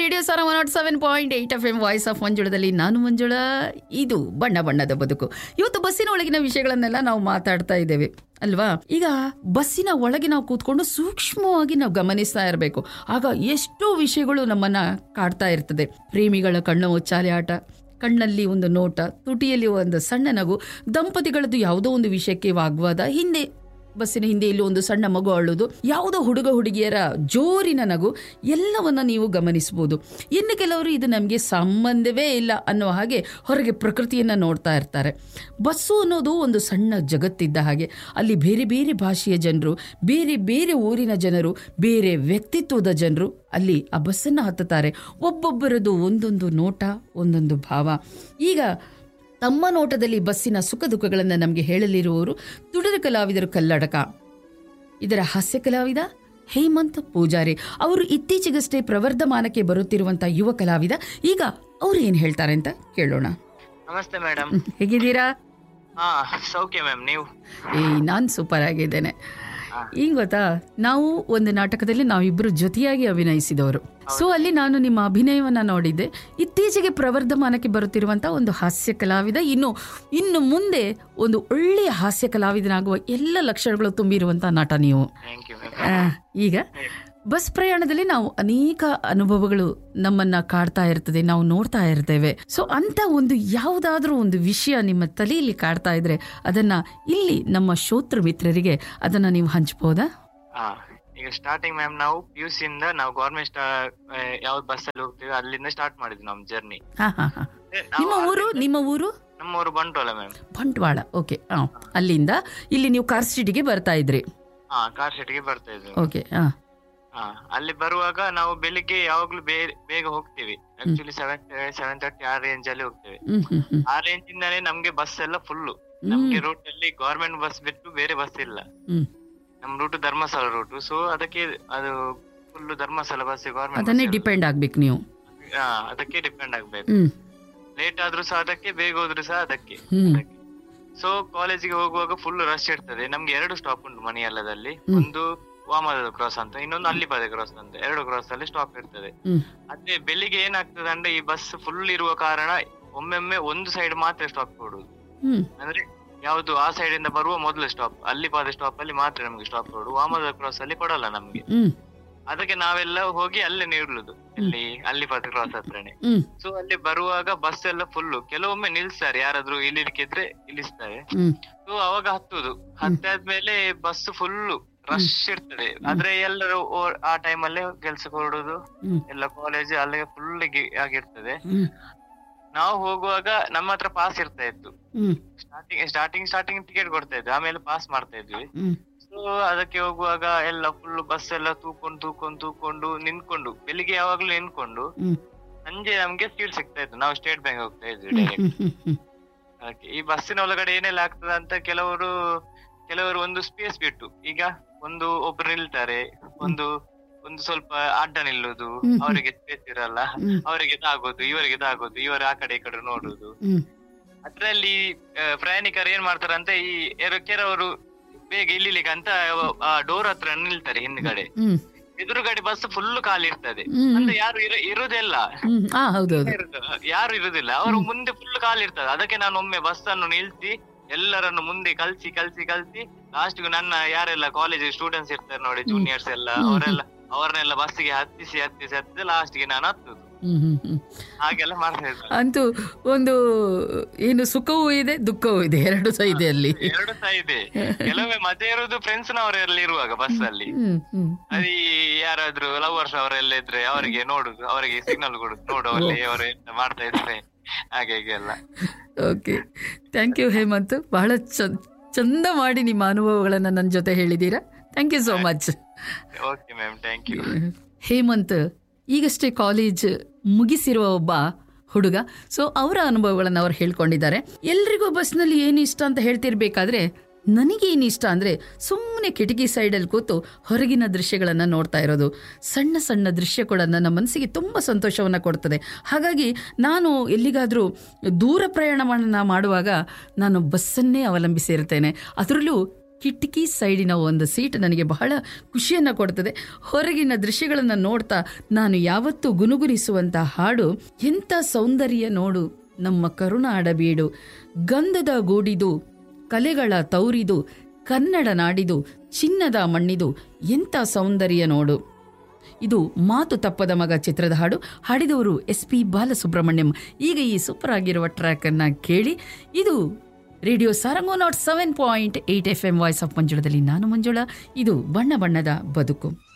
Radio ಸರ one nought seven point eight F M voice of ಮಂಜುಳದಲ್ಲಿ ನಾನು ಮಂಜುಳ ಇದು ಬಣ್ಣ ಬಣ್ಣದ ಬದುಕು ಇವತ್ತು ಬಸ್ಸಿನ ಒಳಗಿನ ವಿಷಯಗಳನ್ನೆಲ್ಲ ನಾವು ಮಾತಾಡ್ತಾ ಇದ್ದೇವೆ ಅಲ್ವಾ ಈಗ ಬಸ್ಸಿನ ಒಳಗೆ ನಾವು ಕೂತ್ಕೊಂಡು ಸೂಕ್ಷ್ಮವಾಗಿ ನಾವು ಗಮನಿಸ್ತಾ ಇರಬೇಕು ಆಗ ಎಷ್ಟೋ ವಿಷಯಗಳು ನಮ್ಮನ್ನ ಕಾಡ್ತಾ ಇರ್ತದೆ ಪ್ರೇಮಿಗಳ ಕಣ್ಣು ಮುಚ್ಚಾಲೆ ಆಟ ಕಣ್ಣಲ್ಲಿ ಒಂದು ನೋಟ ತುಟಿಯಲ್ಲಿ ಒಂದು ಸಣ್ಣ ನಗು ದಂಪತಿಗಳದ್ದು ಯಾವುದೋ ಒಂದು ವಿಷಯಕ್ಕೆ ವಾಗ್ವಾದ ಹಿಂದೆ ಬಸ್ಸಿನ ಹಿಂದೆ ಇಲ್ಲಿ ಒಂದು ಸಣ್ಣ ಮಗು ಅಳುವುದು ಯಾವುದೋ ಹುಡುಗ ಹುಡುಗಿಯರ ಜೋರಿನ ನಗು ಎಲ್ಲವನ್ನ ನೀವು ಗಮನಿಸಬಹುದು ಇನ್ನು ಕೆಲವರು ಇದು ನಮಗೆ ಸಂಬಂಧವೇ ಇಲ್ಲ ಅನ್ನೋ ಹಾಗೆ ಹೊರಗೆ ಪ್ರಕೃತಿಯನ್ನು ನೋಡ್ತಾ ಇರ್ತಾರೆ ಬಸ್ಸು ಅನ್ನೋದು ಒಂದು ಸಣ್ಣ ಜಗತ್ತಿದ್ದ ಹಾಗೆ ಅಲ್ಲಿ ಬೇರೆ ಬೇರೆ ಭಾಷೆಯ ಜನರು ಬೇರೆ ಬೇರೆ ಊರಿನ ಜನರು ಬೇರೆ ವ್ಯಕ್ತಿತ್ವದ ಜನರು ಅಲ್ಲಿ ಆ ಬಸ್ಸನ್ನು ಹತ್ತುತ್ತಾರೆ ಒಬ್ಬೊಬ್ಬರದು ಒಂದೊಂದು ನೋಟ ಒಂದೊಂದು ಭಾವ ಈಗ ತಮ್ಮ ನೋಟದಲ್ಲಿ ಬಸ್ಸಿನ ಸುಖ ದುಃಖಗಳನ್ನು ನಮಗೆ ಹೇಳಲಿರುವವರು ತುಡಿದ ಕಲಾವಿದರು ಕಲ್ಲಡಕ ಇದರ ಹಾಸ್ಯ ಕಲಾವಿದ ಹೇಮಂತ್ ಪೂಜಾರಿ ಅವರು ಇತ್ತೀಚೆಗಷ್ಟೇ ಪ್ರವರ್ಧಮಾನಕ್ಕೆ ಬರುತ್ತಿರುವಂಥ ಯುವ ಕಲಾವಿದ ಈಗ ಅವ್ರು ಏನು ಹೇಳ್ತಾರೆ ಅಂತ ಕೇಳೋಣ ನಮಸ್ತೆ ಮೇಡಮ್ ಹ್ಮ್, ಹೇಗಿದ್ದೀರಾ ಹಾ ಸೌಖ್ಯ ಮ್ಯಾಮ್ ನೀವು ಏ ನಾನು ಸೂಪರ್ ಆಗಿದ್ದೇನೆ ಹಾ. ಈಗ ಗೊತ್ತಾ ನಾವು ಒಂದು ನಾಟಕದಲ್ಲಿ ನಾವಿಬ್ಬರು ಜೊತೆಯಾಗಿ ಅಭಿನಯಿಸಿದವರು ಸೊ ಅಲ್ಲಿ ನಾನು ನಿಮ್ಮ ಅಭಿನಯವನ್ನ ನೋಡಿದ್ದೆ ಇತ್ತೀಚೆಗೆ ಪ್ರವರ್ಧಮಾನಕ್ಕೆ ಬರುತ್ತಿರುವಂತ ಒಂದು ಹಾಸ್ಯ ಕಲಾವಿದ ಇನ್ನು ಇನ್ನು ಮುಂದೆ ಒಂದು ಒಳ್ಳೆಯ ಹಾಸ್ಯ ಕಲಾವಿದನಾಗುವ ಎಲ್ಲ ಲಕ್ಷಣಗಳು ತುಂಬಿರುವಂತ ನಟ ನೀವು ಥ್ಯಾಂಕ್ ಯು ಮ್ಯಾಮ್ ಆ, ಈಗ ಬಸ್ ಪ್ರಯಾಣದಲ್ಲಿ ನಾವು ಅನೇಕ ಅನುಭವಗಳು ನಮ್ಮನ್ನ ಕಾಡ್ತಾ ಇರ್ತದೆ ನಾವು ನೋಡ್ತಾ ಇರ್ತೇವೆ ಸೊ ಅಂತ ಒಂದು ಯಾವುದಾದ್ರೂ ಒಂದು ವಿಷಯ ನಿಮ್ಮ ತಲೆಯಲ್ಲಿ ಕಾಡ್ತಾ ಇದ್ರೆ ಅದನ್ನ ಇಲ್ಲಿ ನಮ್ಮ ಶ್ರೋತೃ ಮಿತ್ರರಿಗೆ ಅದನ್ನ ನೀವು ಹಂಚ್ಬೋದಾ ಹಾ ಈಗ ಸ್ಟಾರ್ಟಿಂಗ್ ಮ್ಯಾಮ್ ನಾವು ಪಿ ಯು ಇಂದ ನಾವು ಗೌರ್ಮೆಂಟ್ ಯಾವ್ದು ಬಸ್ ಅಲ್ಲಿ ಹೋಗ್ತೀವಿ ಅಲ್ಲಿಂದ ಸ್ಟಾರ್ಟ್ ಮಾಡಿದ್ವಿ ನಮ್ ಜರ್ನಿ ಹಾ ಹಾ ಹಾ ನಿಮ್ಮ ಊರು ನಿಮ್ಮ ಊರು ನಮ್ಮ ಊರು ಬಂಟ್ವಾಳ ಮ್ಯಾಮ್ ಬಂಟ್ವಾಳ ಓಕೆ ಹಾ ಅಲ್ಲಿಂದ ಇಲ್ಲಿ ನೀವು ಕಾರ್ ಸ್ಟ್ರೀಟ್ಗೆ ಬರ್ತಾ ಇದ್ರಿ ಹಾ ಕಾರ್ ಶೆಟ್ಗೆ ಬರ್ತಾ ಇದ್ವಿ ಓಕೆ ಹಾ ಹಾ ಅಲ್ಲಿ ಬರುವಾಗ ನಾವು ಬೆಳಿಗ್ಗೆ ಯಾವಾಗ್ಲೂ ಬೇ- ಬೇಗ ಹೋಗ್ತೀವಿ ಆಕ್ಚುಲಿ ಸೆವೆನ್ ಸೆವೆನ್ ತರ್ಟಿ ಆ ರೇಂಜ್ ಅಲ್ಲಿ ಹೋಗ್ತೇವೆ ಹ್ಮ್ ಹ್ಮ್ ಹ್ಮ್ ಆ ರೇಂಜ್ ಇಂದಾನೆ ನಮ್ಗೆ ಬಸ್ ಎಲ್ಲ ಫುಲ್ ಹ್ಮ್ ನಮ್ಗೆ ರೂಟ್ ಅಲ್ಲಿ ಗವರ್ಮೆಂಟ್ ಬಸ್ ಬಿಟ್ಟು ಬೇರೆ ಬಸ್ ಇಲ್ಲ ಹ್ಮ್ ನಮ್ ರೂಟ್ ಧರ್ಮಸ್ಥಳ ರೂಟ್ ಸೊ ಅದಕ್ಕೆ ಅದು ಫುಲ್ ಧರ್ಮಸ್ಥಳ ಬಸ್ ಅದನ್ನೇ ಗವರ್ಮೆಂಟ್ ಡಿಪೆಂಡ್ ಆಗ್ಬೇಕು ನೀವು ಅದಕ್ಕೆ ಡಿಪೆಂಡ್ ಆಗ್ಬೇಕು ಹ್ಮ್ ಲೇಟ್ ಆದ್ರೂ ಸಹ ಅದಕ್ಕೆ ಬೇಗ ಹೋದ್ರು ಸಹ ಅದಕ್ಕೆ ಹ್ಮ್ ಸೊ ಕಾಲೇಜಿಗೆ ಹೋಗುವಾಗ ಫುಲ್ ರಶ್ ಇರ್ತದೆ ನಮ್ಗೆ ಎರಡು ಸ್ಟಾಪ್ ಉಂಟು ಮಣಿಯಲ್ಲದಲ್ಲಿ ಹ್ಮ್. ಒಂದು ವಾಮದ ಕ್ರಾಸ್ ಅಂತ ಇನ್ನೊಂದು ಅಲ್ಲಿಪಾದ ಕ್ರಾಸ್ ಅಂತ ಎರಡು ಕ್ರಾಸ್ ಅಲ್ಲಿ ಸ್ಟಾಪ್ ಇರ್ತದೆ ಹ್ಮ್ ಅದೇ ಬೆಳಿಗ್ಗೆ ಏನಾಗ್ತದೆ ಅಂದ್ರೆ ಈ ಬಸ್ ಫುಲ್ ಇರುವ ಕಾರಣ ಒಮ್ಮೆಮ್ಮೆ ಒಂದು ಸೈಡ್ ಮಾತ್ರ ಸ್ಟಾಪ್ ಕೊಡುದು ಹ್ಮ್ ಅಂದ್ರೆ ಯಾವ್ದು ಆ ಸೈಡ್ ಇಂದ ಬರುವ ಮೊದಲು ಸ್ಟಾಪ್ ಅಲ್ಲಿಪಾದ ಸ್ಟಾಪ್ ಅಲ್ಲಿ ಮಾತ್ರ ನಮ್ಗೆ ಸ್ಟಾಪ್ ಕೊಡುದು ವಾಮದ ಕ್ರಾಸ್ ಅಲ್ಲಿ ಕೊಡಲ್ಲ ನಮ್ಗೆ ಹ್ಮ್ ಅದಕ್ಕೆ ನಾವೆಲ್ಲ ಹೋಗಿ ಅಲ್ಲೇ ನಿಲ್ಲುದು ಇಲ್ಲಿ ಅಲ್ಲಿಪಾದ ಕ್ರಾಸ್ ಹತ್ರನೇ ಹ್ಮ್ ಸೊ ಅಲ್ಲಿ ಬರುವಾಗ ಬಸ್ ಎಲ್ಲ ಫುಲ್ ಕೆಲವೊಮ್ಮೆ ನಿಲ್ಸ್ತಾರೆ ಯಾರಾದ್ರೂ ಇಲ್ಲಿಕ್ಕಿದ್ರೆ ಇಳಿಸ್ತಾರೆ ಹ್ಮ್ ಸೊ ಅವಾಗ ಹತ್ತುದು ಹತ್ತಾದ್ಮೇಲೆ ಬಸ್ ಫುಲ್ ರಶ್ ಇರ್ತದೆ ಆದ್ರೆ ಎಲ್ಲರೂ ಓ- ಆ ಟೈಮ್ ಅಲ್ಲೇ ಕೆಲ್ಸಕ್ಕೆ ಹೊರಡುದು ಹ್ಮ್ ಎಲ್ಲ ಕಾಲೇಜ್ ಅಲ್ಲಿಗೆ ಫುಲ್ ಆಗಿರ್ತದೆ ಹ್ಮ್ ನಾವು ಹೋಗುವಾಗ ನಮ್ಮ ಹತ್ರ ಪಾಸ್ ಇರ್ತಾ ಇತ್ತು ಹ್ಮ್ ಸ್ಟಾರ್ಟಿಂಗ್ ಸ್ಟಾರ್ಟಿಂಗ್ ಸ್ಟಾರ್ಟಿಂಗ್ ಟಿಕೆಟ್ ಕೊಡ್ತಾ ಇದ್ವಿ ಆಮೇಲೆ ಪಾಸ್ ಮಾಡ್ತಾ ಇದ್ವಿ ಹ್ಮ್ ಸೊ ಅದಕ್ಕೆ ಹೋಗುವಾಗ ಎಲ್ಲ ಫುಲ್ ಬಸ್ ಎಲ್ಲ ತೂಕೊಂಡು ತೂಕೊಂಡು ತೂಕೊಂಡು ನಿಂತ್ಕೊಂಡು ಬೆಳಿಗ್ಗೆ ಯಾವಾಗ್ಲೂ ನಿಂತ್ಕೊಂಡು ಹ್ಮ್ ಸಂಜೆ ನಮ್ಗೆ ಸೀಟ್ ಸಿಗ್ತಾ ಇತ್ತು ನಾವು ಸ್ಟೇಟ್ ಬ್ಯಾಂಕ್ ಹೋಗ್ತಾ ಇದ್ವಿ ಹ್ಮ್ ಡೈರೆಕ್ಟ್ ಹ್ಮ್ ಹ್ಮ್ ಅದಕ್ಕೆ ಈ ಬಸ್ಸಿನ ಒಳಗಡೆ ಏನೆಲ್ಲ ಆಗ್ತದೆ ಅಂತ ಕೆಲವರು ಕೆಲವರು ಒಂದು ಸ್ಪೇಸ್ ಬಿಟ್ಟು ಈಗ ಒಂದು ಒಬ್ರು ನಿಲ್ತಾರೆ ಒಂದು ಒಂದು ಸ್ವಲ್ಪ ಅಡ್ಡ ನಿಲ್ಲುದು ಹ್ಮ್. ಅವರಿಗೆ ಸ್ಪೇಸ್ ಇರಲ್ಲ ಹ್ಮ್ ಅವರಿಗೆ ಇದಾಗೋದು ಇವರಿಗೆ ಇದಾಗೋದು ಇವರು ಆ ಕಡೆ ಈ ಕಡೆ ನೋಡುದು ಹ್ಮ್ ಅದ್ರಲ್ಲಿ ಆ, ಪ್ರಯಾಣಿಕರು ಏನ್ ಮಾಡ್ತಾರೆ ಅಂತ ಈ ಎರ- ಕೆಲವರು ಬೇಗ ಇಲ್ಲಿಲಿಕ್ಕೆ ಅಂತ ಡೋರ್ ಹತ್ರ ನಿಲ್ತಾರೆ ಹಿಂದ್ಗಡೆ ಹ್ಮ್ ಎದುರುಗಡೆ ಬಸ್ ಫುಲ್ ಖಾಲಿ ಇರ್ತದೆ ಹ್ಮ್. ಅಂದ್ರೆ ಯಾರು ಇರ- ಇರುದಿಲ್ಲ ಹ್ಮ್ ಆ ಹೌದೌದು ಯಾರು ಇರುದಿಲ್ಲ ಅವರು ಮುಂದೆ ಫುಲ್ ಖಾಲಿ ಇರ್ತದೆ ಅದಕ್ಕೆ ನಾನು ಒಮ್ಮೆ ಬಸ್ ಅನ್ನು ನಿಲ್ಸಿ ಎಲ್ಲರನ್ನು ಮುಂದೆ ಕಲ್ಸಿ ಕಲ್ಸಿ ಕಲ್ಸಿ ಲಾಸ್ಟ್ ನನ್ನ ಯಾರೆಲ್ಲ ಕಾಲೇಜ್ ಸ್ಟೂಡೆಂಟ್ಸ್ ಇರ್ತಾರೆ ನೋಡಿ ಜೂನಿಯರ್ಸ್ ಎಲ್ಲ ಹ್ಮ್. ಅವರೆಲ್ಲ ಅವರನ್ನೆಲ್ಲ ಬಸ್ಸಿಗೆ ಹತ್ತಿಸಿ ಹತ್ತಿಸಿ ಹತ್ತಿಸಿ ಲಾಸ್ಟ್ ಗೆ ನಾನು ಹತ್ತುದು ಹ್ಮ್ ಹ್ಮ್ ಹ್ಮ್ ಹಾಗೆಲ್ಲ ಮಾಡ್ತಾ ಇದ್ದಾರೆ ಅಂತೂ ಒಂದು ಏನು ಸುಖವೂ ಇದೆ ದುಃಖವೂ ಇದೆ ಎರಡು ಸಹ ಇದೆ ಅಲ್ಲಿ ಎರಡು ಸಹ ಇದೆ ಕೆಲವೊಮ್ಮೆ ಮಜಾ ಇರುವುದು ಫ್ರೆಂಡ್ಸ್ ನವರೆಲ್ಲ ಇರುವಾಗ ಬಸ್ ಅಲ್ಲಿ ಹ್ಮ್ ಹ್ಮ್ ಅದೇ ಯಾರಾದ್ರೂ ಲವರ್ಸ್ ಅವರೆಲ್ಲ ಇದ್ರೆ ಅವರಿಗೆ ನೋಡುದು ಅವರಿಗೆ ಸಿಗ್ನಲ್ ಕೊಡುದು ನೋಡು ಅಲ್ಲಿ ಅವರು ಎಂತ ಮಾಡ್ತಾ ಇದ್ದಾರೆ ಹಾಗೆ ಹೀಗೆ ಎಲ್ಲ ಓಕೆ ಥ್ಯಾಂಕ್ ಯು ಹೇಮಂತ್ ಬಹಳ ಚ- ಚಂದ ಮಾಡಿ ನಿಮ್ಮ ಅನುಭವಗಳನ್ನು ನನ್ನ ಜೊತೆ ಹೇಳಿದ್ದೀರಾ thank you so much okay ma'am thank you Hemant ಈಗಷ್ಟೇ ಕಾಲೇಜ್ ಮುಗಿಸಿರುವ ಒಬ್ಬ ಹುಡುಗ ಸೊ ಅವರ ಅನುಭವಗಳನ್ನು ಅವ್ರು ಹೇಳ್ಕೊಂಡಿದ್ದಾರೆ ಎಲ್ರಿಗೂ ಬಸ್ನಲ್ಲಿ ಏನು ಇಷ್ಟ ಅಂತ ಹೇಳ್ತಿರ್ಬೇಕಾದ್ರೆ ನನಗೇನು ಇಷ್ಟ ಅಂದರೆ ಸುಮ್ಮನೆ ಕಿಟಕಿ ಸೈಡಲ್ಲಿ ಕೂತು ಹೊರಗಿನ ದೃಶ್ಯಗಳನ್ನು ನೋಡ್ತಾ ಇರೋದು ಸಣ್ಣ ಸಣ್ಣ ದೃಶ್ಯ ಕೂಡ ನನ್ನ ಮನಸ್ಸಿಗೆ ತುಂಬ ಸಂತೋಷವನ್ನು ಕೊಡ್ತದೆ ಹಾಗಾಗಿ ನಾನು ಎಲ್ಲಿಗಾದರೂ ದೂರ ಪ್ರಯಾಣವನ್ನು ಮಾಡುವಾಗ ನಾನು ಬಸ್ಸನ್ನೇ ಅವಲಂಬಿಸಿರ್ತೇನೆ ಅದರಲ್ಲೂ ಕಿಟಕಿ ಸೈಡಿನ ಒಂದು ಸೀಟ್ ನನಗೆ ಬಹಳ ಖುಷಿಯನ್ನು ಕೊಡ್ತದೆ ಹೊರಗಿನ ದೃಶ್ಯಗಳನ್ನು ನೋಡ್ತಾ ನಾನು ಯಾವತ್ತೂ ಗುನುಗುರಿಸುವಂಥ ಹಾಡು ಎಂಥ ಸೌಂದರ್ಯ ನೋಡು ನಮ್ಮ ಕರುನಾಡಬೀಡು ಗಂಧದ ಗೂಡಿದು ಕಲೆಗಳ ತೌರಿದು ಕನ್ನಡ ನಾಡಿದು ಚಿನ್ನದ ಮಣ್ಣಿದು ಎಂಥ ಸೌಂದರ್ಯ ನೋಡು ಇದು ಮಾತು ತಪ್ಪದ ಮಗ ಚಿತ್ರದ ಹಾಡು ಹಾಡಿದವರು ಎಸ್ ಪಿ ಬಾಲಸುಬ್ರಹ್ಮಣ್ಯಂ ಈಗ ಈ ಸೂಪರ್ ಆಗಿರುವ ಟ್ರ್ಯಾಕ್ ಅನ್ನ ಕೇಳಿ ಇದು ರೇಡಿಯೋ ಸಾರಂಗೋ nought seven point eight F M voice of ಮಂಜುಳದಲ್ಲಿ ನಾನು ಮಂಜುಳ ಇದು ಬಣ್ಣ ಬಣ್ಣದ ಬದುಕು